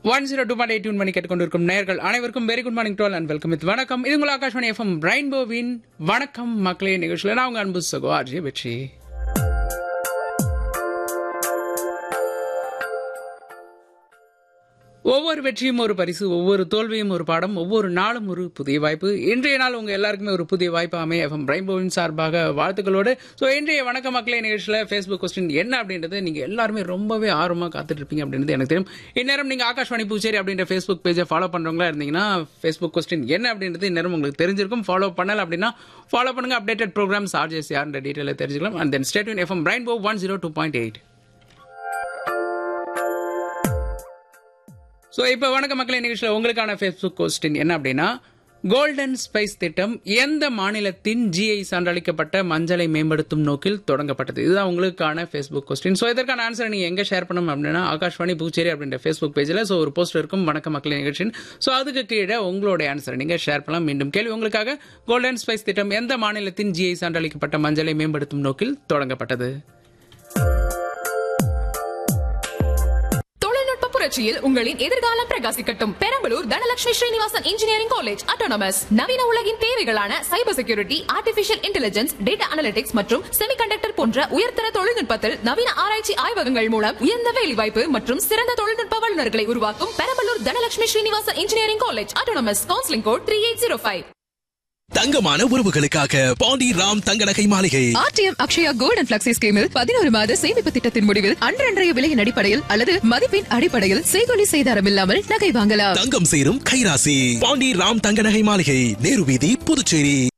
one zero two point eight மணி கேட்டுக்கொண்டிருக்கும் நேயர்கள் அனைவருக்கும் வெரி குட் மார்னிங் டுவெல் அண்ட் வெல்கம் வித் வணக்கம் இது உங்கள் ஆகாஷ்வாணி எஃப்எம் ரெயின்போவின் வணக்கம் மக்களே நிகழ்ச்சியில் நான் உங்க அன்பு சகோ ஆர்ஜி வெற்றி ஒவ்வொரு வெற்றியும் ஒரு பரிசு ஒவ்வொரு தோல்வியும் ஒரு பாடம் ஒவ்வொரு நாளும் ஒரு புதிய வாய்ப்பு இன்றைய நாள் உங்க எல்லாருக்குமே ஒரு புதிய வாய்ப்பு அமைய எஃப்எம் ரெயின்போவின் சார்பாக வாழ்த்துக்களோடு ஸோ இன்றைய வணக்க மக்களே நிகழ்ச்சியில் ஃபேஸ்புக் கொஸ்டின் என்ன அப்படின்றது நீங்க எல்லாருமே ரொம்பவே ஆர்வமாக காத்துட்டு இருப்பீங்க அப்படின்றது எனக்கு தெரியும் இந்நேரம் நீங்க ஆகாஷ்வாணி பூச்சேரி அப்படின்ற ஃபேஸ்புக் பேஜை ஃபாலோ பண்றவங்களா இருந்தீங்கன்னா ஃபேஸ்புக் கொஸ்டின் என்ன அப்படின்றது இந்நேரம் உங்களுக்கு தெரிஞ்சிருக்கும் ஃபாலோ பண்ணல அப்படின்னா ஃபாலோ பண்ணுங்க அப்டேட்டட் ப்ரோக்ராம்ஸ் ஆர்ஜேஸ் யாருன்ற டீட்டெயில தெரிஞ்சுக்கலாம் and then state FM Rainbow one zero two point eight so இப்போ வணக்க மக்களே நிகழ்ச்சியில் உங்களுக்கான ஃபேஸ்புக் கொஸ்டின் என்ன அப்படின்னா கோல்டன் ஸ்பைஸ் திட்டம் எந்த மாநிலத்தின் ஜிஐ சான்றளிக்கப்பட்ட மஞ்சளை மேம்படுத்தும் நோக்கில் தொடங்கப்பட்டது இதுதான் உங்களுக்கான ஃபேஸ்புக் கொஸ்டின் ஸோ இதற்கான ஆன்சர் நீங்கள் எங்கே ஷேர் பண்ணணும் அப்படின்னா ஆகாஷ்வாணி பூச்சேரி அப்படின்ற ஃபேஸ்புக் பேஜில் ஸோ ஒரு போஸ்ட் இருக்கும் வணக்க மக்களே நிகழ்ச்சியின் ஸோ அதுக்கு கீழே உங்களுடைய ஆன்சரை நீங்கள் ஷேர் பண்ணலாம் மீண்டும் கேள்வி உங்களுக்காக கோல்டன் ஸ்பைஸ் திட்டம் எந்த மாநிலத்தின் ஜிஐ சான்றளிக்கப்பட்ட மஞ்சளை மேம்படுத்தும் நோக்கில் தொடங்கப்பட்டது தொழில்நுட்ப புரட்சியில் உங்களின் எதிர்காலம் பிரகாசிக்கட்டும் Perambalur Dhanalakshmi Srinivasan engineering college autonomous நவீன உலகின் தேவைகளான cyber security artificial intelligence data analytics மற்றும் செமிகண்டக்டர் போன்ற உயர்தர தொழில்நுட்பத்தில் நவீன ஆராய்ச்சி ஆய்வகங்கள் மூலம் உயர்ந்த வேலைவாய்ப்பு மற்றும் சிறந்த தொழில்நுட்ப வல்லுநர்களை உருவாக்கும் Perambalur Dhanalakshmi Srinivasan engineering college autonomous counselling code three eight zero five தங்கமான உறவுகளுக்காக பாண்டி ராம் தங்கநகை மாளிகை RTM Akshaya gold and flexi ஸ்கீமில் பதினோரு மாத சேமிப்பு திட்டத்தின் முடிவில் அன்றன்றைய விலையின் அடிப்படையில் அல்லது மதிப்பின் அடிப்படையில் செய்கொலி செய்தாரம் இல்லாமல் நகை வாங்கலாம் தங்கம் சேரும் கைராசி பாண்டி ராம் தங்கநகை மாளிகை நேரு வீதி புதுச்சேரி